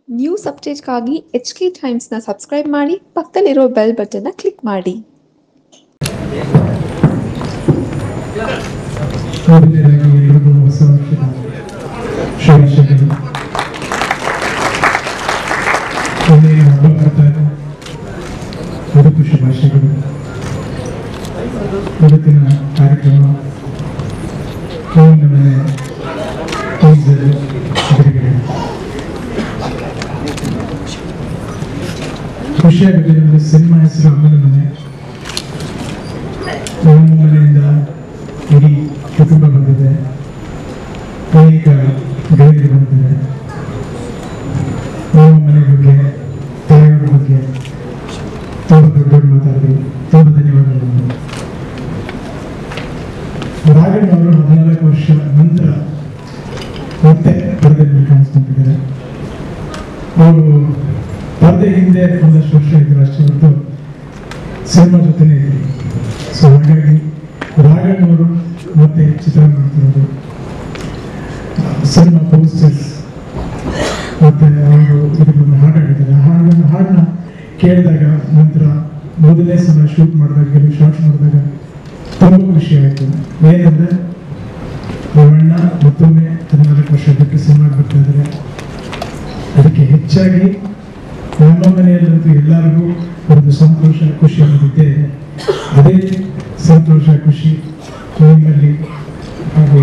news ಅಪ್ಡೇಟ್ಗಾಗಿ H K ಟೈಮ್ಸ್ನ subscribe ಮಾಡಿ ಪಕ್ಕದಲ್ಲಿರೋ ಬೆಲ್ ಬಟನ್ನ ಕ್ಲಿಕ್ ಮಾಡಿ ಮೊದಲನೇದಾಗಿ ಎಲ್ರಿಗೂ ಹೊಸ ವರ್ಷದ ಶುಭಾಶಯಗಳು ಒಂದೇನು ಹಬ್ಬ ಬರ್ತಾ ಇದೆ ಅದಕ್ಕೂ ಶುಭಾಶಯಗಳು ಇವತ್ತಿನ ಕಾರ್ಯಕ್ರಮ ಹೂವಿನ ಮನೆ ಟೀಸರ್ ಬಿಡುಗಡೆ ಖುಷಿಯಾಗುತ್ತೆ ನಮಗೆ ಸಿನಿಮಾ ಹೆಸರು ಅಮ್ಮನ ಮನೆ ಅಮ್ಮನ ಮನೆಯಿಂದ ಇಡೀ ಕುಟುಂಬ ಬಂದಿದೆ ಅನೇಕ ಗೆಳೆಯರು ಬಂದಿದ್ದಾರೆ ನಮ್ಮ ಮನೆ ಬಗ್ಗೆ ತಾಯಿಯವರ ಬಗ್ಗೆ ತುಂಬ ದೊಡ್ಡ ದೊಡ್ಡ ಮಾತಾಡಿದ್ರು ತುಂಬ ಧನ್ಯವಾದಗಳು ರಾಘಣ್ಣ ಅವರು ಹದಿನಾಲ್ಕು ವರ್ಷ ನಂತರ ಮತ್ತೆ ಪರದೆಯಲ್ಲಿ ಕಾಣಿಸ್ಕೊಂಡಿದ್ದಾರೆ ಅವರು ಪರದೆ ಹಿಂದೆ ಒಂದಷ್ಟು ವರ್ಷ ಇದ್ರು ಅಷ್ಟೇ ಹೊರತು ಸಿನಿಮಾ ಜೊತೆನೇ ಇದ್ರು ಸೊ ಹಾಗಾಗಿ ರಾಘಣ್ಣ ಅವರು ಮತ್ತೆ ಚಿತ್ರ ಮಾಡ್ತಿರೋದು ಸಿನಿಮಾ ಪೋಸ್ಟರ್ಸ್ ಮತ್ತೆ ಅವರು ಇದಕ್ಕೊಂದು ಹಾಡು ಹಾಡಿದ್ದಾರೆ ಆ ಹಾಡನ್ನ ಹಾಡನ್ನ ಕೇಳಿದಾಗ ನಂತರ ಮೊದಲನೇ ಸಲ ಶೂಟ್ ಮಾಡಿದಾಗ ಕೆಲವು ಶಾರ್ಟ್ಸ್ ಮಾಡಿದಾಗ ತುಂಬ ಖುಷಿ ಆಯಿತು ಏನಂದ್ರೆ ಅವಣ್ಣ ಮತ್ತೊಮ್ಮೆ ಹದಿನಾಲ್ಕು ವರ್ಷ ಬಿಟ್ಟು ಸಿನಿಮಾ ಬರ್ತಾ ಇದ್ದಾರೆ ಅದಕ್ಕೆ ಹೆಚ್ಚಾಗಿ ನಮ್ಮ ಮನೆಯಲ್ಲಂತೂ ಎಲ್ಲರಿಗೂ ಒಂದು ಸಂತೋಷ ಖುಷಿ ಅನ್ನೋದಿದ್ದೇ ಇದೆ ಅದೇ ಸಂತೋಷ ಖುಷಿ ನಿಮ್ಮಲ್ಲಿ ಹಾಗೂ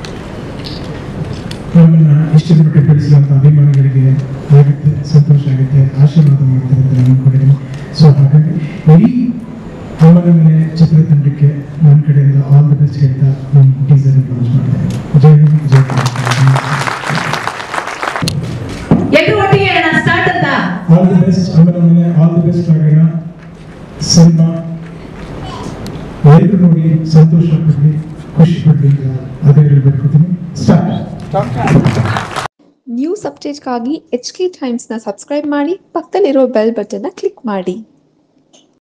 ನಮ್ಮನ್ನ ಇಷ್ಟು ಮಟ್ಟಿಗೆ ಬೆಳೆಸಿದಂಥ ಅಭಿಮಾನಿಗಳಿಗೆ ಆಗುತ್ತೆ ಸಂತೋಷ ಆಗುತ್ತೆ ಆಶೀರ್ವಾದ ಮಾಡ್ತಾರೆ ಅಂತ ನಾನು ಅನ್ಕೊಂಡಿದ್ದೀನಿ ಸೊ ಹಾಗಾಗಿ ಇಡೀ ಅಮ್ಮನ ಮನೆ ಚಿತ್ರತಂಡಕ್ಕೆ ನನ್ನ ಕಡೆಯಿಂದ ಆಲ್ ದಿ ಬೆಸ್ಟ್ ಹೇಳ್ತಾ ನಾನು ಟೀಸರ್ ಲಾಂಚ್ ಮಾಡ್ತೇನೆ ಜೈ ಹಿಂದ್ ಜೈ ಕರ್ನಾಟಕ ಎಲ್ರು ಒಟ್ಟಿಗೆ ಹೇಳೋಣ ಸ್ಟಾರ್ಟ್ ಅಂತ all the best Ammana Mane all the best ಆಗೋಣ ಸಿನಿಮಾ ಎಲ್ಲರೂ ನೋಡಿ ಸಂತೋಷ ಪಡಲಿ ಖುಷಿ ಪಡಲಿ ಅಂತ ಅದೇ ಹೇಳ್ಬಿಡ್ಕೊತೀನಿ ಸ್ಟಾರ್ಟ್ ನ್ಯೂಸ್ ಅಪ್ಡೇಟ್ಗಾಗಿ ಎಚ್ ಕೆ ಟೈಮ್ಸ್ನ ಸಬ್ಸ್ಕ್ರೈಬ್ ಮಾಡಿ ಪಕ್ಕದಲ್ಲಿರೋ ಬೆಲ್ ಬಟನ್ನ ಕ್ಲಿಕ್ ಮಾಡಿ